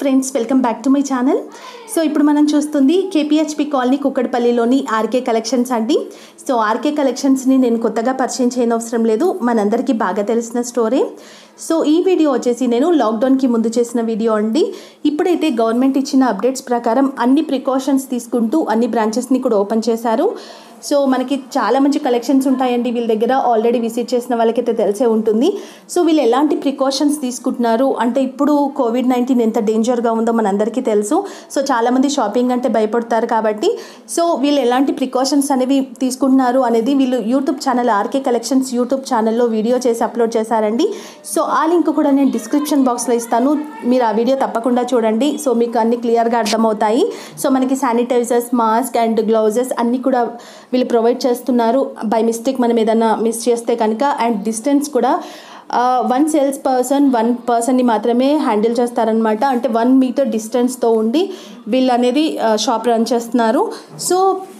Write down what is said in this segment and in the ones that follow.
Friends welcome back to my channel so ఇప్పుడు మనం చూస్తుంది కేపీహెచ్పి కాలనీ కుక్కడపల్లిలోని ఆర్కే కలెక్షన్స్ అండి సో ఆర్కే కలెక్షన్స్ని నేను కొత్తగా పరిచయం చేయనవసరం లేదు మనందరికీ బాగా తెలిసిన స్టోరీ సో ఈ వీడియో వచ్చేసి నేను లాక్డౌన్కి ముందు చేసిన వీడియో అండి ఇప్పుడైతే గవర్నమెంట్ ఇచ్చిన అప్డేట్స్ ప్రకారం అన్ని ప్రికాషన్స్ తీసుకుంటూ అన్ని బ్రాంచెస్ని కూడా ఓపెన్ చేశారు సో మనకి చాలా మంచి కలెక్షన్స్ ఉంటాయండి వీళ్ళ దగ్గర ఆల్రెడీ విజిట్ చేసిన వాళ్ళకైతే తెలిసే ఉంటుంది సో వీళ్ళు ఎలాంటి ప్రికాషన్స్ తీసుకుంటున్నారు అంటే ఇప్పుడు కోవిడ్ నైన్టీన్ ఎంత డేంజర్గా ఉందో మనందరికీ తెలుసు సో చాలామంది షాపింగ్ అంటే భయపడతారు కాబట్టి సో వీళ్ళు ఎలాంటి ప్రికాషన్స్ అనేవి తీసుకుంటున్నారు అనేది వీళ్ళు YouTube channel RK collections YouTube ఛానల్లో వీడియో చేసి అప్లోడ్ చేశారండి సో ఆ లింక్ కూడా నేను డిస్క్రిప్షన్ బాక్స్లో ఇస్తాను మీరు ఆ వీడియో తప్పకుండా చూడండి సో మీకు అన్ని క్లియర్గా అర్థమవుతాయి సో మనకి శానిటైజర్స్ మాస్క్ అండ్ గ్లౌజెస్ అన్నీ కూడా వీళ్ళు ప్రొవైడ్ చేస్తున్నారు బై మిస్టేక్ మనం ఏదైనా మిస్ చేస్తే కనుక అండ్ డిస్టెన్స్ కూడా వన్ సేల్స్ పర్సన్ వన్ పర్సన్ని మాత్రమే హ్యాండిల్ చేస్తారనమాట అంటే వన్ మీటర్ డిస్టెన్స్తో ఉండి వీళ్ళు అనేది షాప్ రన్ చేస్తున్నారు సో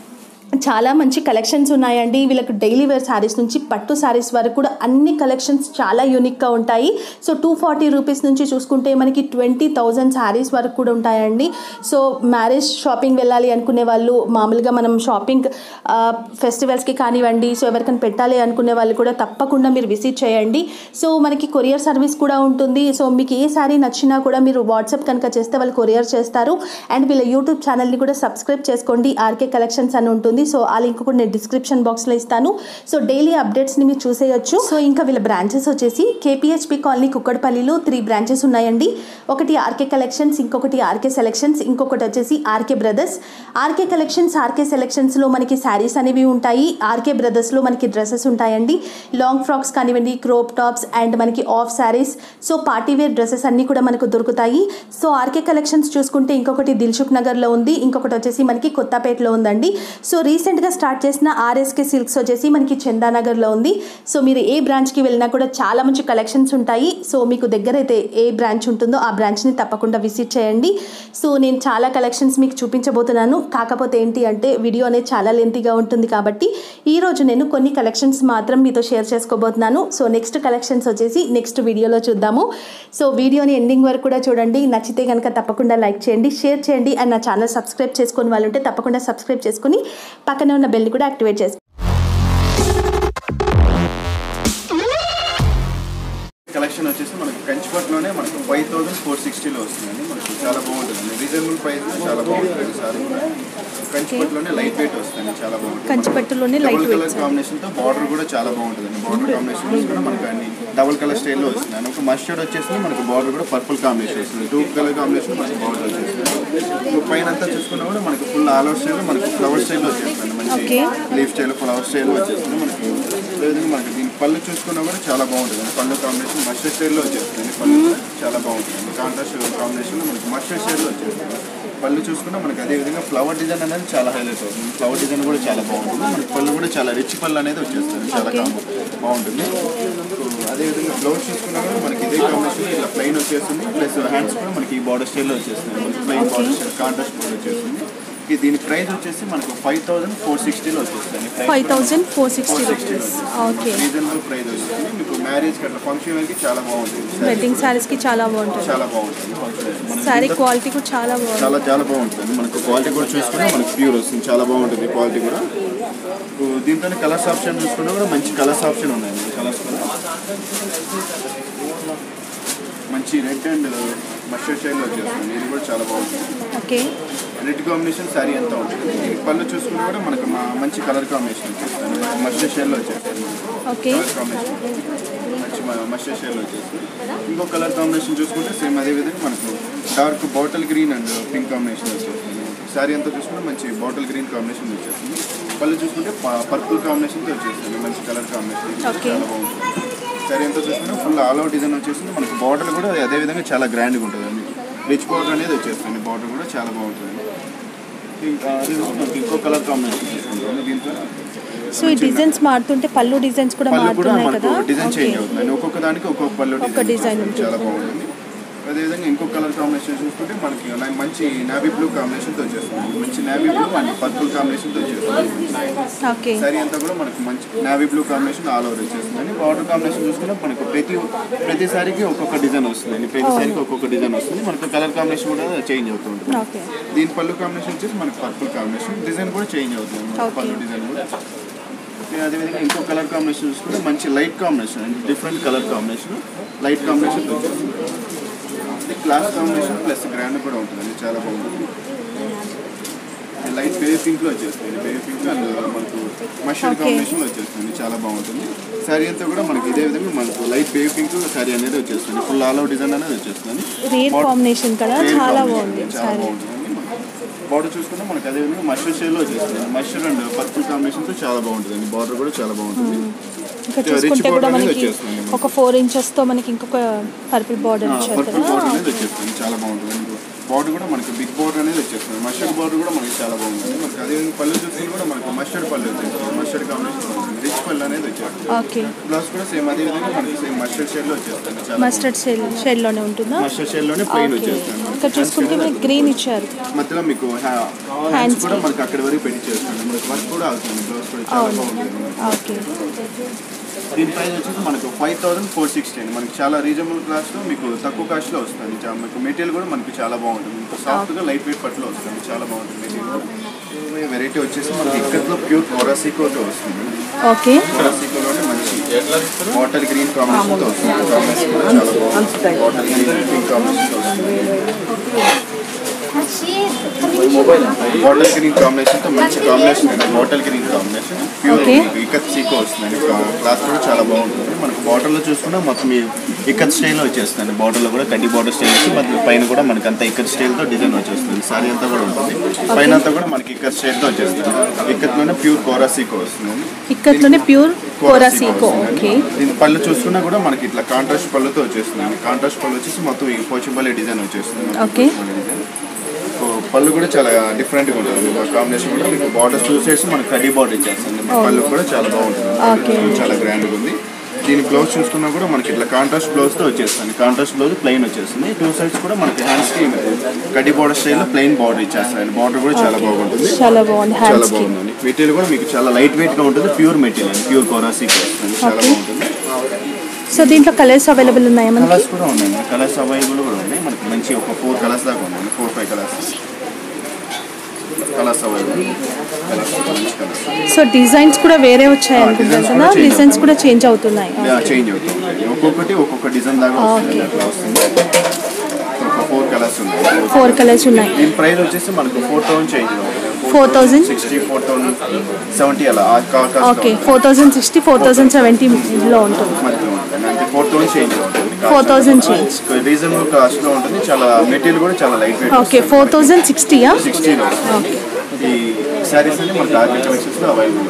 చాలా మంచి కలెక్షన్స్ ఉన్నాయండి వీళ్ళకి డైలీ వేర్ శారీస్ నుంచి పట్టు శారీస్ వరకు కూడా అన్ని కలెక్షన్స్ చాలా యూనిక్గా ఉంటాయి సో టూ ఫార్టీ రూపీస్ నుంచి చూసుకుంటే మనకి ట్వంటీ థౌజండ్ శారీస్ వరకు కూడా ఉంటాయండి సో మ్యారేజ్ షాపింగ్ వెళ్ళాలి అనుకునే వాళ్ళు మామూలుగా మనం షాపింగ్ ఫెస్టివల్స్కి కానివ్వండి సో ఎవరికైనా పెట్టాలి అనుకునే వాళ్ళు కూడా తప్పకుండా మీరు విజిట్ చేయండి సో మనకి కొరియర్ సర్వీస్ కూడా ఉంటుంది సో మీకు ఏ శారీ నచ్చినా కూడా మీరు వాట్సాప్ కనుక చేస్తే వాళ్ళు కొరియర్ చేస్తారు అండ్ వీళ్ళ యూట్యూబ్ ఛానల్ని కూడా సబ్స్క్రైబ్ చేసుకోండి ఆర్కే కలెక్షన్స్ అని ఉంటుంది సో ఆ లింక్ కూడా నేను డిస్క్రిప్షన్ బాక్స్లో ఇస్తాను సో డైలీ అప్డేట్స్ని మీరు చూసేయచ్చు సో ఇంకా వీళ్ళ బ్రాంచెస్ వచ్చేసి కేపీహెచ్పి కాలనీ కుక్కడపల్లిలో త్రీ బ్రాంచెస్ ఉన్నాయండి ఒకటి ఆర్కే కలెక్షన్స్ ఇంకొకటి ఆర్కే సెలెక్షన్స్ ఇంకొకటి వచ్చేసి RK brothers RK collections RK సెలెక్షన్స్లో మనకి శారీస్ అనేవి ఉంటాయి ఆర్కే బ్రదర్స్లో మనకి డ్రెస్సెస్ ఉంటాయండి లాంగ్ ఫ్రాక్స్ కానివ్వండి క్రోప్ టాప్స్ అండ్ మనకి half saris so party wear dresses అన్నీ కూడా మనకు దొరుకుతాయి సో ఆర్కే కలెక్షన్స్ చూసుకుంటే ఇంకొకటి దిల్సుఖ్ నగర్లో ఉంది ఇంకొకటి వచ్చేసి మనకి కొత్తపేటలో ఉందండి సో రీసెంట్గా స్టార్ట్ చేసిన ఆర్ఎస్కే సిల్క్స్ వచ్చేసి మనకి చందానగర్లో ఉంది సో మీరు ఏ బ్రాంచ్కి వెళ్ళినా కూడా చాలా మంచి కలెక్షన్స్ ఉంటాయి సో మీకు దగ్గర అయితే ఏ బ్రాంచ్ ఉంటుందో ఆ బ్రాంచ్ని తప్పకుండా విజిట్ చేయండి సో నేను చాలా కలెక్షన్స్ మీకు చూపించబోతున్నాను కాకపోతే ఏంటి అంటే వీడియో అనేది చాలా లెంతీగా ఉంటుంది కాబట్టి ఈరోజు నేను కొన్ని కలెక్షన్స్ మాత్రం మీతో షేర్ చేసుకోబోతున్నాను సో నెక్స్ట్ కలెక్షన్స్ వచ్చేసి నెక్స్ట్ వీడియోలో చూద్దాము సో వీడియోని ఎండింగ్ వరకు కూడా చూడండి నచ్చితే కనుక తప్పకుండా లైక్ చేయండి షేర్ చేయండి అండ్ నా ఛానల్ సబ్స్క్రైబ్ చేసుకుని వాళ్ళు ఉంటే తప్పకుండా సబ్స్క్రైబ్ చేసుకుని పక్కనే ఉన్న బెల్ కూడా యాక్టివేట్ చేసుకోండి కలెక్షన్ వచ్చేసి మనకు కంచిపట్లోనే మనకు ఫైవ్ థౌసండ్ ఫోర్ సిక్స్టీలో వస్తుందండి మనకు చాలా బాగుంటుంది రీజనబుల్ ప్రైస్ చాలా బాగుంటుంది సారీ కూడా కంచిపట్లోనే లైట్ వెయిట్ వస్తుంది చాలా బాగుంటుంది కంచిపట్టులోనే double light weight colour combination తో బార్డర్ కూడా చాలా బాగుంటుంది బార్డర్ కాంబినేషన్ కూడా మనకు అన్ని డబుల్ కలర్ స్టైల్లో వస్తుంది అండ్ ఒక మస్టర్డ్ వచ్చేసి మనకు బార్డర్ కూడా పర్పుల్ కాంబినేషన్ వస్తుంది టూ కలర్ కాంబినేషన్ మనకు బార్డర్ వచ్చేస్తుంది పైన అంతా చూసుకున్నా కూడా మనకు ఫుల్ ఆల్ ఓవర్ స్టైల్ మనకు ఫ్లవర్ స్టైల్ వచ్చేస్తుంది మంచి Okay. Leaf style flower style వచ్చేస్తుంది మనకి అదేవిధంగా మనకి దీని పళ్ళు చూసుకున్నా కూడా చాలా బాగుంటుంది పళ్ళు కాంబినేషన్ మస్టర్డ్ స్టైల్లో వచ్చేస్తుంది పళ్ళు కూడా చాలా బాగుంటుంది కాంట్రాస్ట్ కాంబినేషన్ మనకి మస్టర్డ్ స్టైల్లో వచ్చేస్తుంది పళ్ళు చూసుకున్నా మనకి అదే విధంగా ఫ్లవర్ డిజైన్ అనేది చాలా హైలైట్ అవుతుంది ఫ్లవర్ డిజైన్ కూడా చాలా బాగుంటుంది మనకి పళ్ళు కూడా చాలా రిచ్ పళ్ళు అనేది వచ్చేస్తుంది చాలా Okay. కాంబో బాగుంటుంది సో అదేవిధంగా బ్లౌజ్ చూసుకున్నా కూడా మనకి ఇదే కాంబినేషన్ ఇలా ప్లెయిన్ వచ్చేస్తుంది ప్లస్ హ్యాండ్స్ కూడా మనకి ఈ బార్డర్ స్టైల్లో వచ్చేస్తుంది మనకి ప్లెయిన్ బార్డర్ స్టైల్ కాంట్రాస్ట్ కూడా వచ్చేస్తుంది ఇది దీని ప్రైస్ వచ్చేసి మనకు ఫైవ్ థౌసండ్ ఫోర్ సిక్స్టీలో వచ్చేస్తుంది five thousand four sixty rupees okay reasonable price వచ్చేసి మీకు మ్యారేజ్ అట్లా ఫంక్షన్ కి చాలా బాగుంటుంది వెడ్డింగ్ శారీస్కి చాలా బాగుంటుంది చాలా బాగుంటుంది function. మనకి శారీ ఇంత- క్వాలిటీ కూడా చాలా బాగుంటుంది చాలా చాలా బాగుంటుంది మనకు క్వాలిటీ కూడా చూసుకుంటే మనకి ప్యూర్ వస్తుంది చాలా బాగుంటుంది క్వాలిటీ కూడా దీంతో కలర్స్ ఆప్షన్ చూసుకుంటే కూడా మంచి కలర్స్ ఆప్షన్ ఉన్నాయి కలర్స్ కూడా మంచి రెడ్ అండ్ మస్టర్డ్ షైడ్లో వచ్చేస్తుంది ఇది కూడా చాలా బాగుంటుంది ఓకే రెడ్ కాంబినేషన్ శారీ అంతా ఉంటుంది ఈ పళ్ళు చూసుకున్నా కూడా మనకు మా మంచి కలర్ కాంబినేషన్ వచ్చేస్తుంది మస్టర్డ్ షేడ్లో వచ్చేస్తుంది ఓకే కలర్ కాంబినేషన్ మంచి మస్టర్డ్ షేడ్లో వచ్చేస్తుంది ఇంకో కలర్ కాంబినేషన్ చూసుకుంటే సేమ్ అదే విధంగా మనకు dark bottle green and pink combination వచ్చేస్తుంది శారీ అంతా చూసుకుంటే మంచి బాటిల్ గ్రీన్ కాంబినేషన్ వచ్చేస్తుంది పళ్ళు చూసుకుంటే పర్పుల్ కాంబినేషన్తో వచ్చేస్తుంది మంచి కలర్ కాంబినేషన్ Okay. చాలా బాగుంటుంది శారీ అంతా చూసుకుంటే ఫుల్ ఆల్ అవుట్ డిజైన్ వచ్చేస్తుంది మనకి బార్డర్ కూడా అదే విధంగా చాలా గ్రాండ్గా ఉంటుంది మీకు రిచ్ బార్డర్ అనేది వచ్చేస్తుంది బార్డర్ కూడా చాలా బాగుంటుంది ఇంకా అది మనకి ఇంకో కలర్ కాంబినేషన్ తీసుకుంటాం దీంతో సో ఈ డిజైన్స్ మారుతుంటే పళ్ళు డిజైన్స్ కూడా పళ్ళు కూడా మారుతున్నాయి మనకు కదా డిజైన్ ఓకే చేంజ్ అవుతుంది ఒక్కొక్క దానికి ఒక్కొక్క పళ్ళు ఒక్క డిజైన్ design వస్తుంది. చాలా బాగుంటుంది అదేవిధంగా ఇంకో కలర్ కాంబినేషన్ చూసుకుంటే మనకి నా- మంచి నావీ బ్లూ కాంబినేషన్తో వచ్చేస్తుంది మంచి నావీ బ్లూ అండ్ పర్పుల్ కాంబినేషన్తో వచ్చేస్తుంది ఓకే సారీ అంతా కూడా మనకి మంచి navy blue combination all over వచ్చేస్తుంది బార్డర్ కాంబినేషన్ చూసుకుంటే మనకు ప్రతి ప్రతి సారీకి ఒక్కొక్క డిజైన్ వస్తుంది ప్రతి సారీకి ఒక్కొక్క డిజైన్ వస్తుంది మనకు కలర్ కాంబినేషన్ కూడా చేంజ్ అవుతూ ఉంటుంది ఓకే దీని పళ్ళు కాంబినేషన్ వచ్చేసి మనకి పర్పుల్ కాంబినేషన్ డిజైన్ కూడా చేంజ్ అవుతుంది మనకి Okay. పళ్ళు డిజైన్ కూడా నేను అదేవిధంగా ఇంకో కలర్ కాంబినేషన్ చూసుకుంటే మంచి light combination different colour combination light combination class combination plus grand కూడా ఉంటుందండి చాలా బాగుంటుంది లైట్ బేబీ పింక్ లో వచ్చేస్తుంది బేబీ పింక్ అండ్ మనకు మస్టర్డ్ Okay. కాంబినేషన్ లో వచ్చేస్తుంది చాలా బాగుంటుంది శారీ అంతా కూడా మనకి ఇదే విధంగా మనకు లైట్ బేబీ పింక్ శారీ అనేది వచ్చేస్తుంది ఫుల్ ఆల్ అవుట్ డిజైన్ అనేది వచ్చేస్తుంది రేర్ Bot- కాంబినేషన్ కదా Rare చాలా combination, బాగుంది చాలా సారీ బాగుంటుంది బార్డర్ చూసుకుంటే మనకి అదే విధంగా మస్టర్డ్ షేడ్ లో వచ్చేస్తుంది మస్టర్డ్ అండ్ పర్పుల్ కాంబినేషన్ తో చాలా బాగుంటుంది బార్డర్ కూడా చాలా బాగుంటుంది ఇంకా Rich చూసుకుంటే కూడా border అనేది మనకి వచ్చేస్తుంది. ఒక ఫోర్ ఇంచెస్ తో మనకి ఇంకొక పర్పుల్ బార్డర్ ఇచ్చారు పర్పుల్ కదా బార్డర్ అనేది వచ్చేస్తుంది చాలా బాగుంటుంది బార్డర్ కూడా మనకి బిగ్ బార్డర్ అనేది వచ్చేస్తుంది మస్టర్డ్ బార్డర్ కూడా మనకి చాలా బాగుంటుంది మనకి అదే విధంగా పళ్ళు చూసుకుని కూడా మనకి మస్టర్డ్ పళ్ళు వచ్చేస్తుంది మస్టర్డ్ కాంబినేషన్ రిచ్ పళ్ళు అనేది వచ్చేస్తుంది ఓకే బ్లౌజ్ కూడా సేమ్ అదే విధంగా మనకి సేమ్ మస్టర్డ్ షేడ్ లో వచ్చేస్తుంది చాలా మస్టర్డ్ షేడ్ షేడ్ లోనే ఉంటుందా మస్టర్డ్ షేడ్ లోనే ప్లెయిన్ ఓకే వచ్చేస్తుంది ఇక్కడ చూసుకుంటే మనకి గ్రీన్ ఇచ్చారు మధ్యలో మీకు హ్యాండ్స్ Hands కూడా కి. మనకి అక్కడి వరకు పెట్టి చేస్తుంది మనకి వర్క్ కూడా అవుతుంది బ్లౌజ్ కూడా చాలా అవును బాగుంటుంది ఓకే దీని ప్రైస్ వచ్చేసి మనకు ఫైవ్ థౌసండ్ ఫోర్ సిక్స్టీ అండి మనకి చాలా రీజనబుల్ కాస్ట్లో మీకు తక్కువ కాస్ట్లో వస్తుంది చా- మీకు మెటీరియల్ కూడా మనకి చాలా బాగుంటుంది మీకు సాఫ్ట్గా లైట్ వెయిట్ పట్టులో వస్తుంది చాలా బాగుంటుంది మెటీరియల్ వెరైటీ వచ్చేసి మనకి ఇక్కట్లో ప్యూర్ కోరాసికోతో వస్తుంది ఓకే కోరాసికోలోనే మంచి వాటర్ గ్రీన్ కాంబినేషన్తో వస్తుంది కాంబినేషన్ కూడా చాలా బాగుంటుంది వాటర్ గ్రీన్ పింక్ కాంబినేషన్తో వస్తుంది వాటర్ గ్రీన్ కాంబినేషన్ తో మంచి కాంబినేషన్ అండి water green combination pure Okay. Ikat సీకో వస్తుందండి క్లాత్ కూడా చాలా బాగుంటుంది మనకు బార్డర్ లో చూసుకున్నా మొత్తం ఈ ఇకత్ స్టైల్ వచ్చేస్తుంది బార్డర్ లో కూడా కడ్డీ బార్డర్ స్టైల్ వచ్చి మనకి పైన కూడా మనకి అంతా ఇకత్ స్టైల్ తో డిజైన్ వచ్చేస్తుంది సారీ అంతా కూడా ఉంటుంది పైన అంతా కూడా మనకి ఇకత్ స్టైల్ తో వచ్చేస్తుంది ఇకత్ లోనే ప్యూర్ కోరా సీకో వస్తుంది ఇక్కత్లోనే ప్యూర్ కోరా సీకో ఓకే దీని పళ్ళు చూసుకున్నా కూడా మనకి ఇట్లా కాంట్రాస్ట్ పళ్ళుతో వచ్చేస్తుంది కాంట్రాస్ట్ పళ్ళు వచ్చేసి మొత్తం ఈ పోచంపల్లి డిజైన్ వచ్చేస్తుంది మనకి Okay. పోచంపల్లి డిజైన్. సో పళ్ళు కూడా చాలా డిఫరెంట్గా ఉంటుంది కాంబినేషన్ కూడా మీకు బార్డర్ చూసేసి మనకి కడ్డీ బార్డర్ ఇచ్చేస్తుంది మన పళ్ళు కూడా చాలా బాగుంటుంది Okay. చాలా గ్రాండ్గా ఉంది దీని బ్లౌజ్ చూసుకున్నా కూడా మనకి ఇట్లా కాంట్రాస్ట్ బ్లౌజ్తో వచ్చేస్తుంది కాంట్రాస్ట్ బ్లౌజ్ ప్లెయిన్ వచ్చేస్తుంది టూ సైడ్స్ కూడా మనకి హ్యాండ్స్కి కడ్డీ బార్డర్ స్టైల్లో ప్లెయిన్ బార్డర్ ఇచ్చేస్తుంది బార్డర్ కూడా చాలా బాగుంటుంది చాలా బాగుంది చాలా హ్యాండ్స్ కి బాగుందండి మెటీరియల్ కూడా మీకు చాలా లైట్ వెయిట్ గా ఉంటుంది ప్యూర్ మెటీరియల్ అండి ప్యూర్ కోరాసిక్ వస్తుంది చాలా Okay. బాగుంటుంది సో దీంట్లో కలర్స్ అవైలబుల్ ఉన్నాయా మనకి కలర్స్ కూడా ఉన్నాయండి కలర్స్ అవైలబుల్ కూడా ఉన్నాయి మనకి మంచి ఒక ఫోర్ కలర్స్ దాకా ఉన్నాయి four five colours colours available colours మంచి కలర్స్ సో డిజైన్స్ కూడా వేరే వచ్చాయి అనుకుంటాను designs కదా కూడా change డిజైన్స్ కూడా చేంజ్ అవుతున్నాయి చేంజ్ అవుతుంది ఒక్కొక్కటి ఒక్కొక్క డిజైన్ దాకా వస్తుంది అట్లా వస్తుంది ఒక ఫోర్ కలర్స్ ఉన్నాయి ఫోర్ కలర్స్ ఉన్నాయి దీని ప్రైస్ వచ్చేసి మనకు four thousand change 4,000? Sixty four thousand seventy అలా ఆ కా- cost okay four thousand sixty four thousand సెవెంటీలో ఉంటుంది మధ్యలో ఉంటుంది అంటే ఫోర్ థౌసండ్ చేంజ్ ఉంటుంది four thousand change reasonable cost లో ఉంటుంది చాలా మెటీరియల్ కూడా చాలా light weight okay four thousand సిక్స్టీయా సిక్స్టీన్ ఓకే ఈ శారీస్ అన్ని మనకి ఆర్కే కలెక్షన్స్ లో అవైలబుల్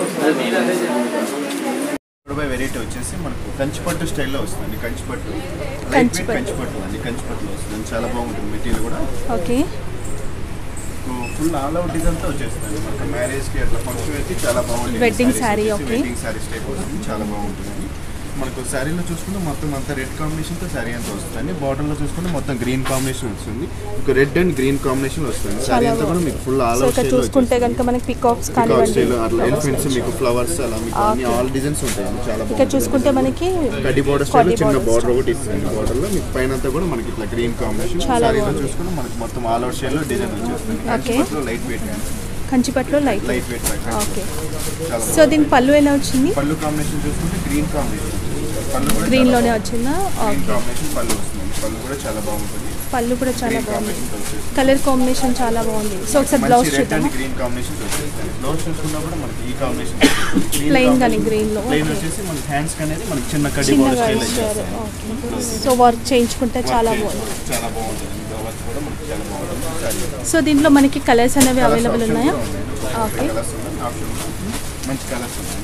ఇప్పుడు వెరైటీ వచ్చేసి మనకు కంచిపట్టు స్టైల్లో వస్తుంది కంచిపట్టు లైట్ వెయిట్ కంచిపట్టు. కంచిపట్టు అండి కంచిపట్టులో వస్తుంది చాలా బాగుంటుంది మెటీరియల్ కూడా okay full all out design తో వచ్చేస్తుంది మనకి మ్యారేజ్ కి అట్లా ఫంక్షన్ అయితే చాలా బాగుంటుంది Wedding saree, okay. Wedding saris type వస్తుంది చాలా బాగుంటుంది మనకు శారీలో చూసుకుంటే మొత్తం అంతా రెడ్ కాంబినేషన్ తో శారీ అంతా వస్తుంది బార్డర్ లో చూసుకుంటే మొత్తం గ్రీన్ కాంబినేషన్ వస్తుంది ఒక రెడ్ అండ్ గ్రీన్ కాంబినేషన్ వస్తుంది శారీ అంతా కూడా మీకు ఫుల్ ఆల్ సో అవుట్ ఇక్కడ చూసుకుంటే కనుక మనకి పికాక్స్ పికాక్ కానివ్వండి స్టైల్ అట్లా ఎలిఫెంట్స్ మీకు ఫ్లవర్స్ అలా మీకు అన్ని ఆల్ డిజైన్స్ ఉంటాయి చాలా ఇక్కడ బాగుంటుంది చూసుకుంటే మనకి కడ్డీ బార్డర్ స్టైల్ కడ్డీ చిన్న border బార్డర్ ఒకటి ఇస్తుంది బార్డర్ లో మీకు పైన అంతా కూడా మనకి ఇట్లా గ్రీన్ కాంబినేషన్ చాలా శారీలో బాగుంది. చూసుకుంటే మనకి మొత్తం ఆల్ అవుట్ స్టైల్ లో డిజైన్ వచ్చేస్తుంది లైట్ వెయిట్ కంచిపట్లో లైట్ లైట్ వెయిట్ ఓకే చాలా సో దీని పళ్ళు ఎలా వచ్చింది పళ్ళు కాంబినేషన్ చూసుకుంటే గ్రీన్ కాంబినేషన్ పళ్ళు కూడా గ్రీన్ చాలా లోనే వచ్చిందా గ్రీన్ ఓకే కాంబినేషన్ పళ్ళు వస్తుంది పళ్ళు కూడా చాలా బాగుంటుంది పళ్ళు కూడా చాలా గ్రీన్ బాగుంది కాంబినేషన్ వచ్చేసి కలర్ కాంబినేషన్ చాలా బాగుంది సో ఒకసారి బ్లౌజ్ మంచి రెడ్ చూద్దామా అండ్ గ్రీన్ కాంబినేషన్ వచ్చేస్తుంది బ్లౌజ్ చూసుకున్నా కూడా మనకి ఈ కాంబినేషన్ Plain గాని green లో, ప్లెయిన్ okay. వచ్చేసి మనకి హ్యాండ్స్ అనేది మనకి చిన్న కడ్డీ బోర్డర్ చిన్నగా స్టైల్ ఇచ్చారు ఓకే సో వర్క్ చేయించుకుంటే చాలా బాగుంది చాలా బాగుంటుంది వర్క్ కూడా మనకి చాలా బాగుంటుంది Saree. సో దీంట్లో మనకి కలర్స్ అనేవి Colours అవైలబుల్ option ఉన్నాయా కూడా ఉన్నాయి. ఓకే కలర్స్ ఉన్నాయి ఆప్షన్ ఉంది. మంచి కలర్స్ ఉన్నాయి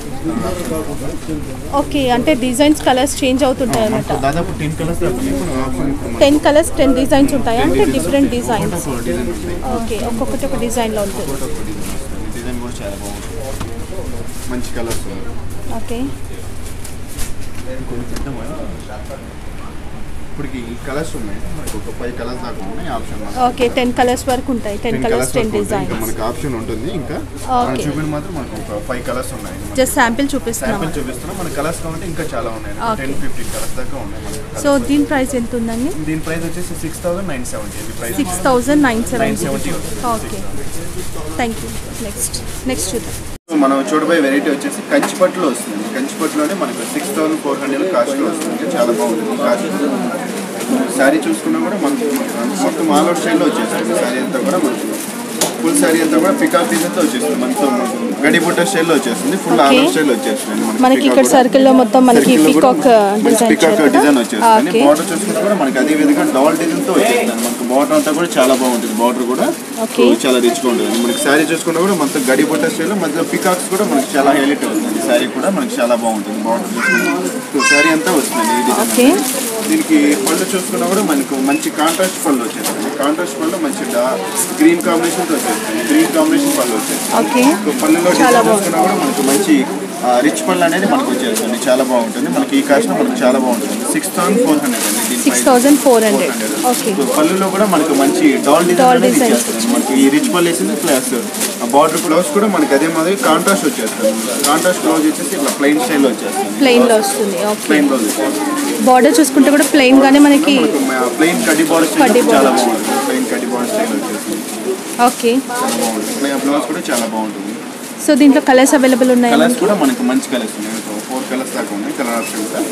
ఓకే అంటే డిజైన్స్ కలర్స్ చేంజ్ అవుతుంటాయి మనకు అన్నమాట దాదాపు టెన్ కలర్స్ దాకా ఉన్నాయి. ఇప్పుడు ఆప్షన్ ఇప్పుడు మనకి టెన్ కలర్స్ టెన్ డిజైన్స్ ఉంటాయా అంటే డిఫరెంట్ ఒక్కొక్కటి డిజైన్స్ ఒక డిజైన్ ఉంటాయి ఓకే ఒక్కొక్కటి ఒక డిజైన్లో ఉంటుంది ఫోటో ఒక డిజైన్ వస్తుంది డిజైన్ కూడా చాలా బాగుంటుంది మంచి కలర్స్ ఉన్నాయి ఓకే ఇంకొన్ని చూద్దామా? ఇప్పటికి ఈ కలర్స్ ఉన్నాయి మనకి ఒక ఫైవ్ కలర్స్ దాకా ఉన్నాయి ఆప్షన్ ఓకే టెన్ కలర్స్ వరకు ఉంటాయి టెన్ కలర్స్ టెన్ డిజైన్స్ మనకి ఆప్షన్ ఉంటుంది ఇంకా Okay. మనం చూపించిన మాత్రం మనకు ఒక ఫైవ్ కలర్స్ ఉన్నాయి జస్ట్ శాంపిల్ చూపిస్తున్నాం శాంపిల్ చూపిస్తున్నాం మన కలర్స్ కావాలంటే ఇంకా చాలా ఉన్నాయి Okay. టెన్ ఫిఫ్టీన్ కలర్స్ దాకా ఉన్నాయి మనకి సో colours. దీని ప్రైస్ ఎంత ఉందండి దీని ప్రైస్ వచ్చేసి సిక్స్ థౌసండ్ నైన్ సెవెంటీ ఇది price six thousand nine nine seventy seventy okay thank you next next చూద్దాం మనం చూడబోయే వెరైటీ వచ్చేసి కంచిపట్టులో వస్తుంది కంచిపట్టులోనే మనకు సిక్స్ థౌసండ్ ఫోర్ హండ్రెడ్ కాస్ట్లో వస్తుంది చాలా బాగుంటుంది కాస్ట్ శారీ చూసుకున్నా కూడా మనకు మొత్తం ఆల్ అవుట్ స్టైల్లో వచ్చేస్తుంది శారీ అంతా కూడా మనకు ఫుల్ శారీ అంతా కూడా పికాక్ డిజైన్తో వచ్చేస్తుంది మనతో గడిబుట్ట స్టైల్లో వచ్చేస్తుంది ఫుల్ ఆల్ Okay. అవుట్ స్టైల్లో వచ్చేస్తుంది మనకి ఇక్కడ circle లో మొత్తం మనకి peacock, design పికాక్ ఇచ్చారు కదా? డిజైన్ వచ్చేస్తుంది Okay. బార్డర్ చూసుకుంటే కూడా మనకి అదే విధంగా డాల్ డిజైన్ తో వచ్చేస్తుంది మనకు బార్డర్ అంతా కూడా చాలా బాగుంటుంది బార్డర్ కూడా Okay. చాలా రిచ్గా ఉంటుంది మనకి శారీ చూసుకున్నా కూడా మొత్తం గడి బొట్ట స్టైల్ మధ్యలో పికాక్స్ కూడా మనకి చాలా హైలైట్ అవుతుంది శారీ కూడా మనకి చాలా బాగుంటుంది బార్డర్ చూసుకుంటే శారీ అంతా వస్తుంది ఈ డిజైన్ ఓకే దీనికి పళ్ళు చూసుకున్నా కూడా మనకు మంచి కాంట్రాస్ట్ పళ్ళు వచ్చేస్తుంది కాంట్రాస్ట్ పళ్ళు మంచి గ్రీన్ కాంబినేషన్ తో వచ్చేస్తుంది గ్రీన్ కాంబినేషన్ పళ్ళు వచ్చేస్తుంది ఓకే ఇంకో పళ్ళులో చాలా డిజైన్ చూసుకున్నా కూడా మనకు మంచి రిచ్ పళ్ళు అనేది మనకు వచ్చేస్తుంది చాలా బాగుంటుంది మనకి ఈ కాస్ట్ మనకు చాలా బాగుంటుంది సిక్స్ థౌసండ్ ఫోర్ హండ్రెడ్ అండి దీని six price. Thousand four hundred okay so పళ్ళులో కూడా మనకు మంచి డాల్ డిజైన్ Doll అనేది design ఇచ్చేస్తుంది మనకి ఈ రిచ్ పళ్ళు వేసింది ప్లస్ బార్డర్ బ్లౌజ్ కూడా మనకి అదే మాదిరి కాంట్రాస్ట్ వచ్చేస్తుంది కాంట్రాస్ట్ బ్లౌజ్ వచ్చేసి ఇట్లా ప్లెయిన్ స్టైల్ వచ్చేస్తుంది ప్లెయిన్ లో వస్తుంది ఓకే ప్లెయిన్ బ్లౌజ్ బార్డర్ చూసుకుంటే కూడా ప్లెయిన్ గానే మనకి ప్లెయిన్ కడ్డీ బార్డర్ కడ్డీ స్టైల్ చాలా border. బాగుంటుంది ప్లెయిన్ కడ్డీ బార్డర్ స్టైల్ వచ్చేస్తుంది ఓకే చాలా బాగుంటుంది బ్లౌజ్ కూడా చాలా బాగుంటుంది సో దీంట్లో కలర్స్ అవైలబుల్ ఉన్నాయి కలర్స్ కూడా మనకి మంచి కలర్స్ ఉన్నాయి ఫోర్ కలర్స్ దాకా ఉన్నాయి కలర్ ఆప్షన్ కూడా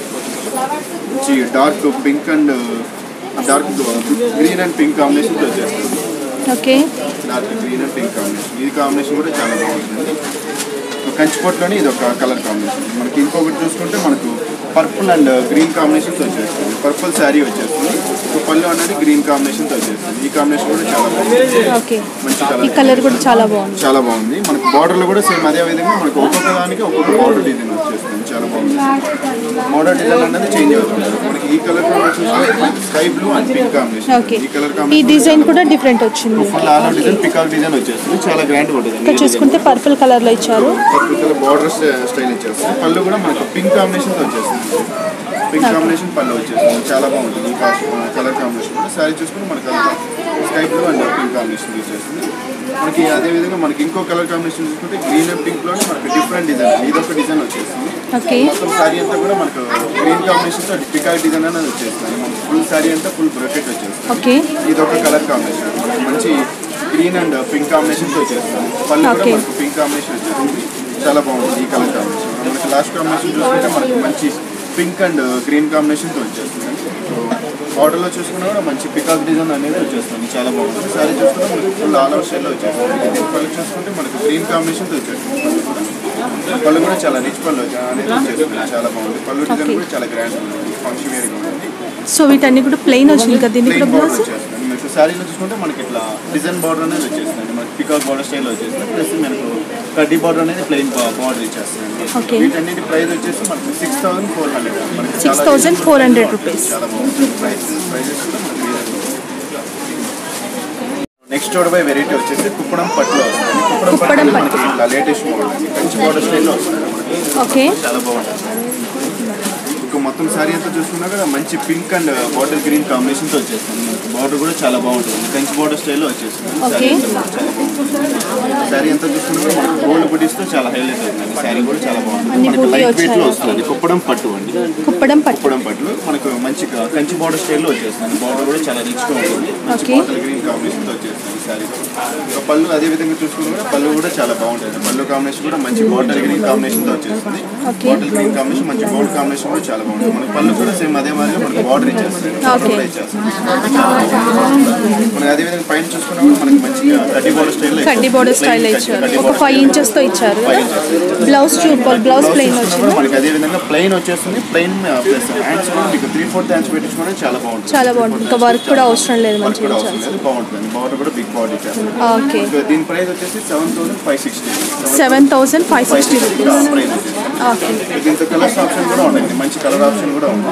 మంచి dark pink and dark green and pink combination వచ్చేస్తుంది okay dark green and pink combination ఇది కాంబినేషన్ కూడా చాలా బాగుంటుంది కంచిపోట్లోనే ఇది ఒక కలర్ కాంబినేషన్ మనకి ఇంకొకటి చూసుకుంటే మనకు పర్పుల్ అండ్ గ్రీన్ కాంబినేషన్తో వచ్చేస్తుంది పర్పుల్ శారీ వచ్చేస్తుంది సో పళ్ళు అనేది గ్రీన్ కాంబినేషన్తో వచ్చేస్తుంది ఈ కాంబినేషన్ కూడా చాలా బాగుంది ఓకే మంచి ఈ కలర్ కలర్ కూడా చాలా బాగుంది చాలా బాగుంది మనకు బార్డర్లో కూడా సేమ్ అదే విధంగా మనకు ఒక్కొక్క దానికి ఒక్కొక్క బార్డర్ డిజైన్ వచ్చేస్తుంది చాలా బాగుంది మోడల్ డిజైన్ అనేది చేంజ్ అవుతుంది మనకి ఈ కలర్ కూడా చూస్తే sky blue and pink combination okay ఈ కలర్ ఈ కాంబినేషన్ డిజైన్ కూడా డిఫరెంట్ వచ్చింది full all design peacock design వచ్చేస్తుంది చాలా గ్రాండ్ ఉంటుంది ఇక్కడ చూసుకుంటే పర్పుల్ కలర్ లో ఇచ్చారు పర్టికులర్ బార్డర్ స్టైల్ ఇచ్చేస్తుంది పళ్ళు కూడా మనకు పింక్ కాంబినేషన్ తో వచ్చేస్తుంది పింక్ కాంబినేషన్ పళ్ళు వచ్చేస్తుంది చాలా బాగుంటుంది ఈ కలర్ కాంబినేషన్ కూడా శారీ చూసుకుని మనకు sky blue and pink combination వచ్చేస్తుంది మనకి అదే విధంగా మనకి ఇంకో కలర్ కాంబినేషన్ చూసుకుంటే గ్రీన్ అండ్ పింక్ లోనే మనకి డిఫరెంట్ డిజైన్ ఇది ఒక డిజైన్ వచ్చేస్తుంది ఓకే మొత్తం శారీ అంతా కూడా మనకు గ్రీన్ కాంబినేషన్ తో పికాక్ డిజైన్ అనేది వచ్చేస్తుంది మనకి ఫుల్ శారీ అంతా ఫుల్ బ్రకెట్ వచ్చేస్తుంది ఓకే ఇది ఒక కలర్ కాంబినేషన్ మనకి మంచి గ్రీన్ అండ్ పింక్ కాంబినేషన్ తో వచ్చేస్తుంది పళ్ళు కూడా Okay. మనకు పింక్ కాంబినేషన్ వచ్చేస్తుంది చాలా బాగుంటుంది ఈ కలర్ కాంబినేషన్ మనకి లాస్ట్ కాంబినేషన్ చూసుకుంటే మనకి మంచి పింక్ అండ్ గ్రీన్ కాంబినేషన్ తో వచ్చేస్తుంది బార్డర్ లో చూసుకున్నా కూడా మంచి పికాక్ డిజైన్ అనేది వచ్చేస్తుంది చాలా బాగుంటుంది సారీ చూసుకుంటే మనకి ఫుల్ ఆల్ అవుట్ స్టైల్ లో వచ్చేస్తుంది దీని పళ్ళు చూసుకుంటే మనకి గ్రీన్ కాంబినేషన్ తో వచ్చేస్తుంది పళ్ళు కూడా. పళ్ళు కూడా చాలా రిచ్ పళ్ళు వచ్చే- అనేది వచ్చేస్తుంది చాలా బాగుంది పళ్ళు డిజైన్ Okay. కూడా చాలా గ్రాండ్ ఉంటుంది ఫంక్షన్ వేర్ ఉంటుంది సో వీటన్ని కూడా ప్లెయిన్ వచ్చింది కదా దీనికి కూడా ప్లెయిన్ బార్డర్ బ్లౌజ్ వచ్చేస్తుంది మీకు శారీలో చూసుకుంటే మనకి ఇట్లా డిజైన్ బార్డర్ అనేది వచ్చేస్తుంది మనకి పికాక్ బార్డర్ స్టైల్ వచ్చేస్తుంది ప్లస్ మనకు కడ్డీ బార్డర్ అనేది ప్లెయిన్ బార్డర్ ఇచ్చేస్తుంది Okay. వీటన్నిటి ప్రైస్ వచ్చేసి మనకి సిక్స్ థౌసండ్ ఫోర్ హండ్రెడ్ మనకి six thousand four hundred rupees చాలా బాగుంటుంది ప్రైస్ ప్రైజెస్ కూడా మనకి నెక్స్ట్ చూడబోయే వెరైటీ వచ్చేసి కుప్పడం పట్టులో వస్తుంది కుప్పడం కుప్పడం పట్టు మనకి ఇట్లా లేటెస్ట్ మోడల్ అండి కంచి బార్డర్ స్టైల్లో వస్తుంది మనకి ఓకే చాలా బాగుంటుంది ఇంకా మొత్తం శారీ అంతా చూసుకున్నా కూడా మంచి పింక్ అండ్ బాటిల్ గ్రీన్ కాంబినేషన్తో వచ్చేస్తుంది మనకి బార్డర్ కూడా చాలా బాగుంటుంది కంచి బార్డర్ స్టైల్లో వచ్చేస్తుంది Okay. శారీ అంతా చూసుకున్నా కూడా మనకి గోల్డ్ బుటీస్తో చాలా హైలైట్ అవుతుంది శారీ కూడా చాలా బాగుంటుంది అన్ని మనకి బూటీ లైట్ వెయిట్ లో వచ్చాయి. వస్తుంది కుప్పడం పట్టు అండి కుప్పడం పట్టు కుప్పడం పట్లు మనకు మంచి కంచి బార్డర్ స్టైల్లో వచ్చేస్తుంది బార్డర్ కూడా చాలా రిచ్ గా ఉంటుంది మంచి Okay. బాటిల్ గ్రీన్ కాంబినేషన్ తో వచ్చేస్తుంది శారీ ఇంకా పళ్ళు అదే విధంగా చూసుకున్నా కూడా పళ్ళు కూడా చాలా బాగుంటుంది పళ్ళు కాంబినేషన్ కూడా మంచి బాటిల్ గ్రీన్ కాంబినేషన్ తో వచ్చేస్తుంది Okay. బాటిల్ గ్రీన్ కాంబినేషన్ మంచి గోల్డ్ కాంబినేషన్ కూడా చాలా బాగుంటుంది మన పళ్ళు కూడా సేమ్ అదే మాదిరిగా మనకి బార్డర్ ఇచ్చేస్తుంది బార్డర్ Okay. కూడా ఇచ్చేస్తుంది మనకి అదే విధంగా పైన చూసుకున్నా కూడా మనకి మంచి కడ్డీ బార్డర్ స్టైల్ కడ్డీ బోర్డర్ స్టైల్ ఇచ్చారు ఒక ఫైవ్ ఇంచెస్ తో ఇచ్చారు Five inches. బ్లౌజ్ చూపాలి బ్లౌజ్ ప్లెయిన్ కూడా వచ్చింది మనకి అదే విధంగా ప్లెయిన్ వచ్చేస్తుంది ప్లెయిన్ ప్లస్ హ్యాండ్స్ కూడా మీకు త్రీ ఫోర్త్ హ్యాండ్స్ పెట్టించుకోవడం చాలా బాగుంటుంది చాలా బాగుంటుంది ఇంకా వర్క్ కూడా అవసరం లేదు వర్క్ కూడా మంచిగా అవసరం లేదు బాగుంటుంది బార్డర్ కూడా బిగ్ బాడీ ఇచ్చారు ఓకే ఇంకా దీని ప్రైస్ వచ్చేసి seven thousand five sixty seven thousand five five sixty sixty rupees price వచ్చేసి ఓకే దీంతో కలర్స్ ఆప్షన్ కూడా ఉంటుంది మంచి కలర్ ఆప్షన్ కూడా ఉంది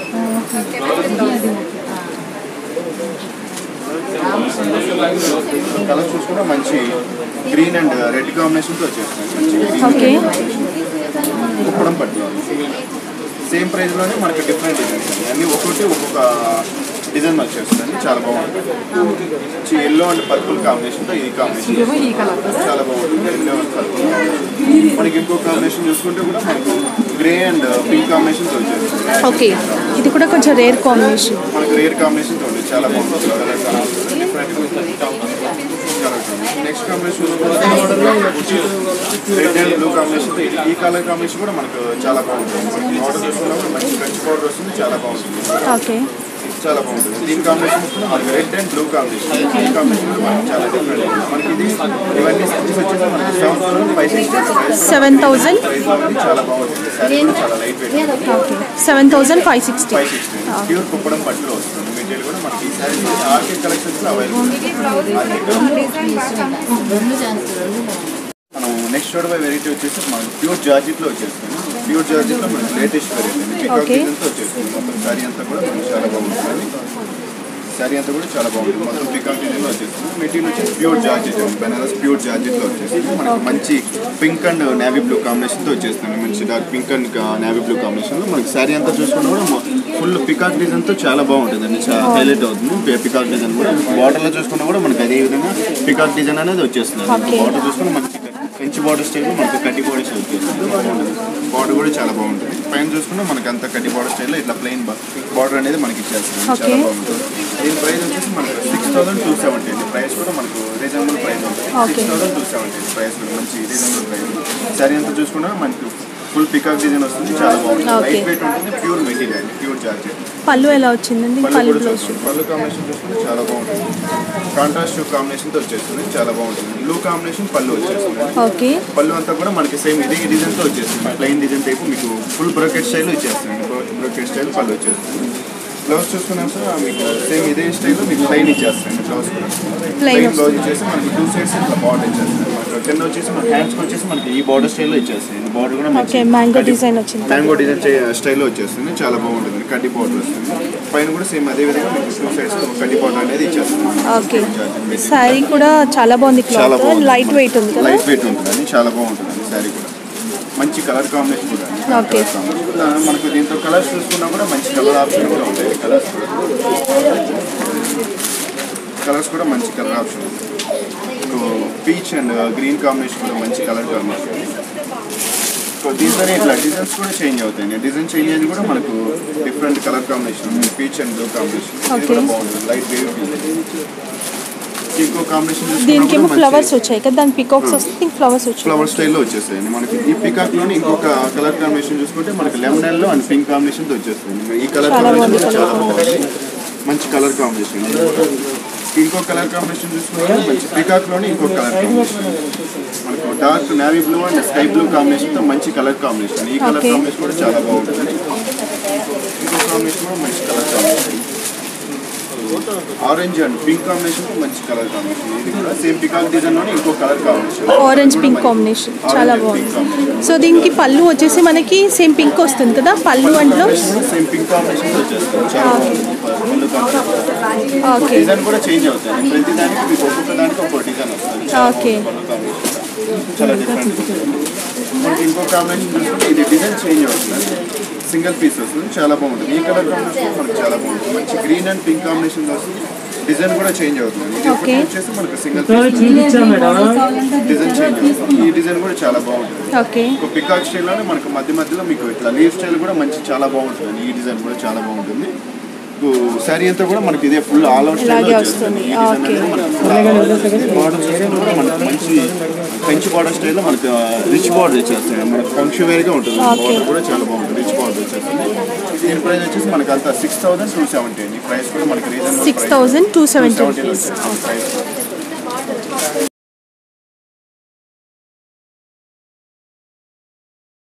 కలర్ చూసుకుంటే మంచి గ్రీన్ అండ్ రెడ్ కాంబినేషన్తో వచ్చేస్తుంది మంచి గ్రీన్ Okay. కుప్పడం పట్టు సేమ్ ప్రైస్ లోనే మనకి డిఫరెంట్ డిజైన్స్ అండి అన్ని ఒక్కొక్కటి ఒక్కొక్క డిజైన్ వచ్చేస్తుంది చాలా బాగుంటుంది ఎల్లో అండ్ పర్పుల్ కాంబినేషన్ తో ఈ కాంబినేషన్ చాలా బాగుంటుంది ఎల్లో అండ్ పర్పుల్ మనకి ఇంకో కాంబినేషన్ చూసుకుంటే కూడా మనకు గ్రే అండ్ పింక్ కాంబినేషన్ తో వచ్చేస్తుంది ఓకే ఇది కూడా కొంచెం రేర్ కాంబినేషన్ మనకు రేర్ కాంబినేషన్ తో ఉంది చాలా బాగుంటుంది colour next combination red and blue combination ఈ కలర్ కాంబినేషన్ కూడా మనకు చాలా బాగుంటుంది మనకి ఆర్డర్ చేసుకున్నా కూడా మంచి కంచి పౌడర్ వస్తుంది చాలా బాగుంటుంది ఓకే చాలా బాగుంటుంది దీని కాంబినేషన్ చూసుకున్నా మనకి రెడ్ అండ్ బ్లూ కాంబినేషన్ ఈ కాంబినేషన్ కూడా మనకి చాలా డిఫరెంట్ మనకి ఇది ఇవన్నీ స్టిచెస్ వచ్చేసి మనకి seven thousand five sixty seven thousand price ఉంది చాలా బాగుంటుంది శారీ కూడా చాలా light weight okay seven thousand five sixty five sixty pure Kuppadam పట్టులో వస్తుంది మెటీరియల్ కూడా మనకి ఈ శారీ ఆర్కే కలెక్షన్స్ అవైలబుల్ మనం నెక్స్ట్ చూడబోయే వెరైటీ వచ్చేసి మనకి ప్యూర్ జార్జిట్లో వచ్చేస్తుంది ప్యూర్ జార్జిట్లో మనకి లేటెస్ట్ వెరైటీ పికాక్ Okay. డిజైన్తో వచ్చేస్తుంది మొత్తం శారీ అంతా కూడా మనకి చాలా బాగుంటుంది శారీ అంతా కూడా చాలా బాగుంటుంది మొత్తం పికాక్ డిజైన్లో వచ్చేస్తుంది మెటీరియల్ వచ్చేసి ప్యూర్ జార్జెట్ బెనారస్ ప్యూర్ జార్జెట్లో వచ్చేస్తుంది మనకి మంచి పింక్ అండ్ నేవీ బ్లూ కాంబినేషన్తో వచ్చేస్తుంది మంచి dark pink and navy blue కాంబినేషన్లో మనకి శారీ అంతా చూసుకున్నా కూడా ఫుల్ పికాక్ డిజైన్తో చాలా బాగుంటుంది అండి చాలా హైలైట్ అవుతుంది పికాక్ డిజైన్ కూడా బార్డర్లో చూసుకున్నా కూడా మనకి అదే విధంగా పికాక్ డిజైన్ అనేది వచ్చేస్తుంది Okay. బార్డర్ చూసుకున్నా మనకి కంచి బార్డర్ స్టైల్ మనకి కట్టి బాడీ స్టైల్ వచ్చేస్తుంది బార్డర్ కూడా చాలా బాగుంటుంది పైన చూసుకున్నా మనకి అంత కట్టి బార్డర్ స్టైల్లో ఇట్లా ప్లెయిన్ బార్డర్ అనేది మనకి ఇచ్చేస్తుంది చాలా Okay. బాగుంటుంది దీని ప్రైస్ వచ్చేసి మనకి సిక్స్ థౌసండ్ టూ సెవెంటీ అండి ప్రైస్ కూడా మనకు రీజనబుల్ ప్రైస్ ఉంటుంది Okay. Six thousand two seventy price కూడా మంచి రీజనబుల్ ప్రైస్ సరే అంతా చూసుకున్నా మనకి ఫుల్ పికాక్ డిజైన్ వస్తుంది చాలా బాగుంటుంది Okay. లైట్ వెయిట్ ఉంటుంది ప్యూర్ మెటీరియల్ అండి ప్యూర్ జార్జెట్ పళ్ళు ఎలా వచ్చిందండి పళ్ళు పళ్ళు కూడా బ్లౌజ్ చూసుకోండి. పళ్ళు కాంబినేషన్ చూసుకుంటే చాలా బాగుంటుంది కాంట్రాస్ట్ కాంబినేషన్తో వచ్చేస్తుంది చాలా బాగుంటుంది బ్లూ కాంబినేషన్ పళ్ళు వచ్చేస్తుంది ఓకే పళ్ళు అంతా కూడా మనకి సేమ్ ఇదే డిజైన్తో వచ్చేస్తుంది ప్లెయిన్ డిజైన్ టైపు మీకు ఫుల్ బ్రోకెట్ స్టైల్ వచ్చేస్తుంది బ్రోకెట్ స్టైల్ పళ్ళు వచ్చేస్తుంది బ్లౌజ్ చూసుకున్నాం సార్ మీకు సేమ్ ఇదే స్టైల్లో మీకు ప్లెయిన్ ఇచ్చేస్తుంది బ్లౌజ్ కూడా ప్లెయిన్ బ్లౌజ్ ఇచ్చేసి మనకి టూ సైడ్స్ ఇట్లా బార్డర్ ఇచ్చేస్తుంది మనకి కింద వచ్చేసి మన హ్యాండ్స్కి వచ్చేసి మనకి ఈ బార్డర్ స్టైల్లో ఇచ్చేస్తుంది బార్డర్ కూడా మంచి Okay, mango కడ్డీ- design వచ్చింది. మ్యాంగో డిజైన్ స్టైల్లో వచ్చేస్తుంది చాలా బాగుంటుంది కడ్డీ బార్డర్ వస్తుంది పైన కూడా సేమ్ అదే విధంగా మీకు టూ సైడ్స్ కడ్డీ బార్డర్ అనేది ఇచ్చేస్తుంది ఓకే శారీ కూడా చాలా బాగుంది చాలా క్లాత్ బాగుంది లైట్ వెయిట్ ఉంది కదా లైట్ వెయిట్ ఉంటుందండి చాలా బాగుంటుందండి శారీ కూడా మంచి కలర్ కాంబినేషన్ కూడా అండి. Okay. Colour combination. ఆ, మనకు దీంతో కలర్స్ చూసుకున్నా కూడా మంచి కలర్ ఆప్షన్ కూడా ఉంటాయి కలర్స్ కూడా కలర్స్ కూడా మంచి కలర్ ఆప్షన్ ఉంది పీచ్ అండ్ గ్రీన్ కాంబినేషన్ కూడా మంచి కలర్ కాంబినేషన్ సో దీంట్లోనే ఇట్లా డిజైన్స్ కూడా చేంజ్ అవుతాయి డిజైన్ చేంజ్ అయ్యేది కూడా మనకు different colour combination peach and blue combination ఇది Okay. కూడా బాగుంటుంది లైట్ వేవ్ ఇంకో కాంబినేషన్ దీనికేమో ఫ్లవర్స్ వచ్చాయి కదా దాని పికాక్స్ వస్తే ఫ్లవర్స్ వచ్చాయి ఫ్లవర్ స్టైల్లో వచ్చేస్తాయండి మనకి ఈ పికాక్ లోని ఇంకొక కలర్ కాంబినేషన్ చూసుకుంటే మనకి lemon yellow and pink combination తో వచ్చేస్తుంది ఈ కలర్ చాలా కాంబినేషన్ బాగుంది చాలా బాగుంది మంచి కలర్ కాంబినేషన్ ఇంకో కలర్ కాంబినేషన్ చూసుకుంటే మంచి పికాక్ లోని ఇంకో కలర్ కాంబినేషన్ మనకు dark navy blue and sky blue combination తో మంచి కలర్ కాంబినేషన్ ఈ కలర్ Okay. కాంబినేషన్ కూడా చాలా బాగుంటుంది ఇంకో కాంబినేషన్ కూడా మంచి colour combination orange and pink combination మంచి కలర్ కాంబినేషన్ ఇది కూడా సేమ్ పికాక్ డిజైన్ లోని ఇంకో colour combination orange pink combination చాలా బాగుంది సో దీనికి పళ్ళు వచ్చేసి మనకి సేమ్ పింక్ వస్తుంది కదా పళ్ళు and blouse same pink combination వచ్చేస్తుంది చాలా బాగుంది పళ్ళు కాంబినేషన్ ఓకే డిజైన్ కూడా చేంజ్ అవుతుంది ప్రతి దానికి మీకు ఒక్కొక్క దానికి ఒక్కొక్క డిజైన్ వస్తుంది చాలా Okay. బాగుంది పళ్ళు కాంబినేషన్ చాలా డిఫరెంట్ మనకి ఇంకో కాంబినేషన్ చూసుకుంటే ఇది డిజైన్ చేంజ్ అవుతుంది సింగిల్ పీస్ వస్తుంది చాలా బాగుంటుంది ఈ కలర్ కాంబినేషన్ మనకి చాలా బాగుంటుంది మంచి గ్రీన్ అండ్ పింక్ కాంబినేషన్ వస్తుంది డిజైన్ కూడా చేంజ్ అవుతుంది ఇది ఒకటి Okay. వచ్చేసి మనకి సింగిల్ పీస్ డిజైన్ చేంజ్ అవుతుంది ఈ డిజైన్ కూడా చాలా బాగుంటుంది ఓకే ఒక పికాక్ స్టైల్లోనే మనకు మధ్య మధ్యలో మీకు ఇట్లా లీవ్ స్టైల్ కూడా మంచి చాలా బాగుంటుంది ఈ డిజైన్ కూడా చాలా బాగుంటుంది శారీ అంతా కూడా మనకి ఇదే ఫుల్ ఆల్ అవుట్ ఇలాగే వస్తుంది. ఓకే. బార్డర్ కూడా మనకి మంచి పెంచి బార్డర్ స్టైల్లో మనకి రిచ్ బార్డర్ వచ్చేస్తాయి మనకి ఫంక్షన్ వేర్గా ఉంటుంది ఓకే. బార్డర్ కూడా చాలా బాగుంటుంది రిచ్ బార్డర్ వచ్చేస్తుంది దీని ప్రైస్ వచ్చేసి మనకి అంతా సిక్స్ థౌసండ్ టూ సెవెంటీ అండి ప్రైస్ కూడా మనకి reason six thousand two seventy price